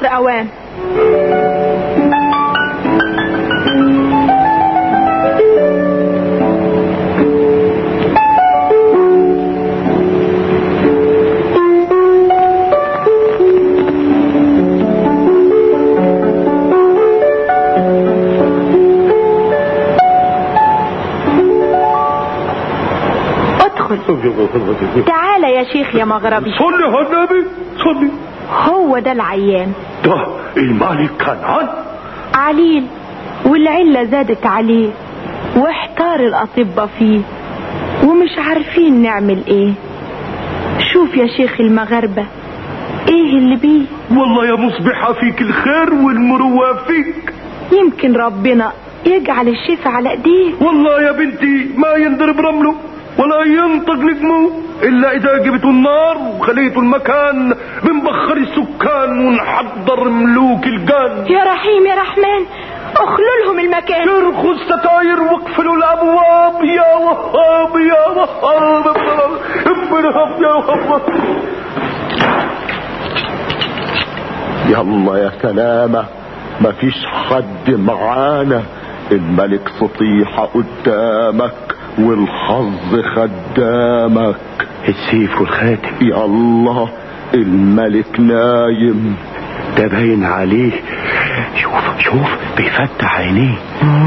اوام ادخل تعال يا شيخ يا مغربي صلي على النبي صلي هو ده العيان ده الملك كنعان عليل والعلة زادت عليه واحتار الأطباء فيه ومش عارفين نعمل ايه شوف يا شيخ المغاربة ايه اللي بيه والله يا مصبحة فيك الخير والمروة فيك يمكن ربنا يجعل الشفاء على ايديه والله يا بنتي ما ينضرب رمله ولا ينطق نجمه الا اذا جبتوا النار وخليتوا المكان بنبخر السكان ونحضر ملوك الجان يا رحيم يا رحمن اخلوا لهم المكان ارخوا الستاير واقفلوا الابواب يا وهاب يا وهاب ابرهب يا وهاب يلا يا سلامة مفيش حد معانا الملك سطيحة قدامك والحظ خدامك السيف والخاتم يلا الملك نايم ده باين عليه شوف شوف بيفتح عينيه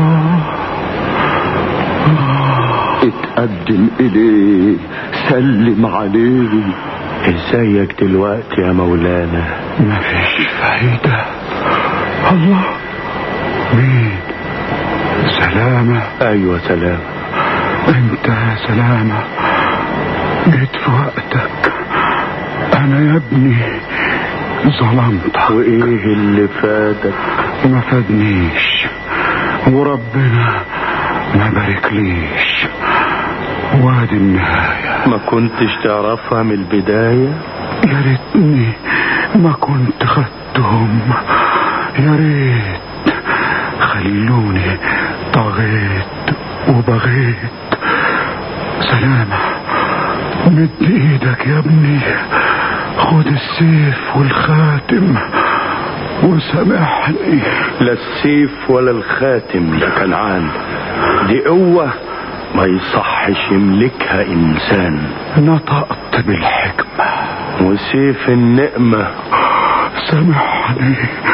اتقدم اليه سلم عليه ازيك دلوقتي يا مولانا مفيش فايدة الله مين سلامة ايوه سلام انت يا سلامة جيت في وقتك انا يا ابني ظلمتك وايه اللي فاتك ما فادنيش وربنا ما باركليش وادي النهاية ما كنتش تعرفها من البداية يا ريتني ما كنت خدتهم يا ريت خلوني طغيت وبغيت سلامة مد ايدك يا ابني خد السيف والخاتم وسامحني لا السيف ولا الخاتم يا كنعان دي قوة ما يصحش يملكها انسان نطقت بالحكمة وسيف النقمة سامحني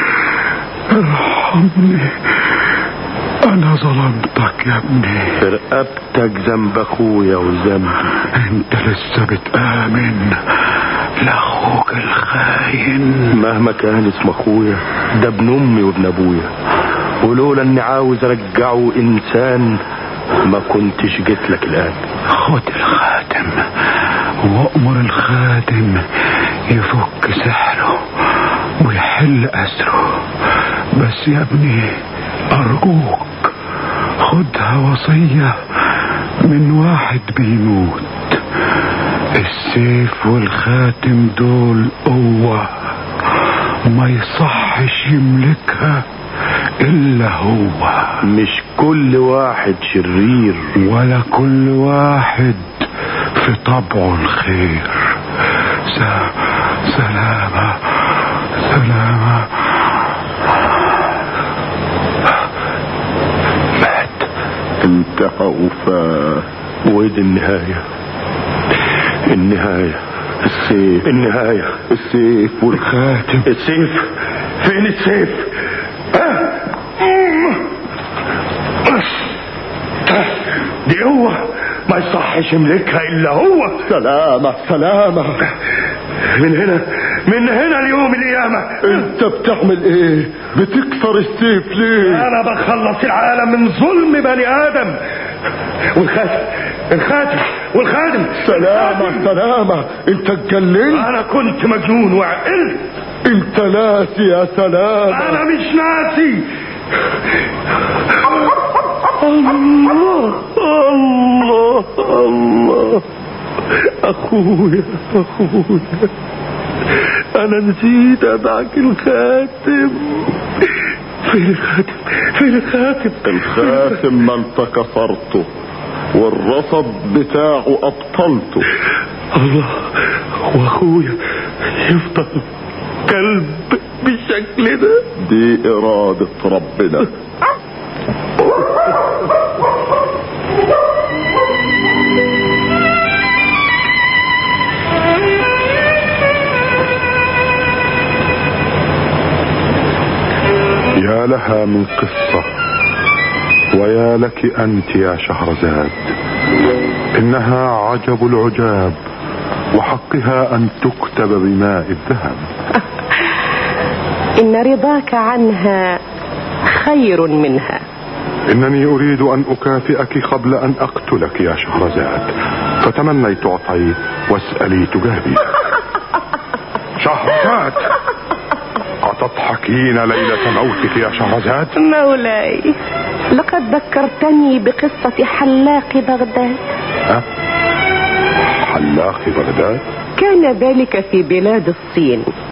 ارحمني انا ظلمتك يا ابني في رقبتك ذنب اخويا وذنبي انت لسه بتآمن لاخوك الخاين مهما كان اسم اخويا ده ابن امي وابن ابويا ولولا اني عاوز ارجعه انسان ما كنتش جيت لك الان خد الخاتم وامر الخاتم يفك سحره ويحل اسره بس يا ابني ارجوك خدها وصية من واحد بيموت السيف والخاتم دول قوة ما يصحش يملكها الا هو مش كل واحد شرير ولا كل واحد في طبعه الخير س... سلامة سلامة مات انتهى وفاه ودي النهاية النهاية السيف النهاية السيف والخاتم السيف فين السيف ها؟ دي قوة ما يصحش يملكها الا هو سلامة سلامة من هنا من هنا ليوم القيامة انت بتعمل ايه بتكسر السيف ليه انا بخلص العالم من ظلم بني ادم والخاتم الخاتم والخادم سلامة سلامة انت اتجننت انا كنت مجنون وعقلت انت ناسي يا سلامة انا مش ناسي الله الله الله اخويا اخويا انا نسيت ابعك الخاتم فين الخاتم فين الخاتم الخاتم ما انت كسرته والرصد بتاعه ابطلته الله واخويا يفضل كلب بالشكل ده دي إرادة ربنا يا لها من قصة ويا لك أنت يا شهرزاد إنها عجب العجاب وحقها أن تكتب بماء الذهب إن رضاك عنها خير منها إنني أريد أن أكافئك قبل أن أقتلك يا شهرزاد فتمني تعطي واسألي تجابي شهرزاد أتضحكين ليلة موتك يا شهرزاد مولاي لقد ذكرتني بقصة حلاق بغداد أه؟ حلاق بغداد كان ذلك في بلاد الصين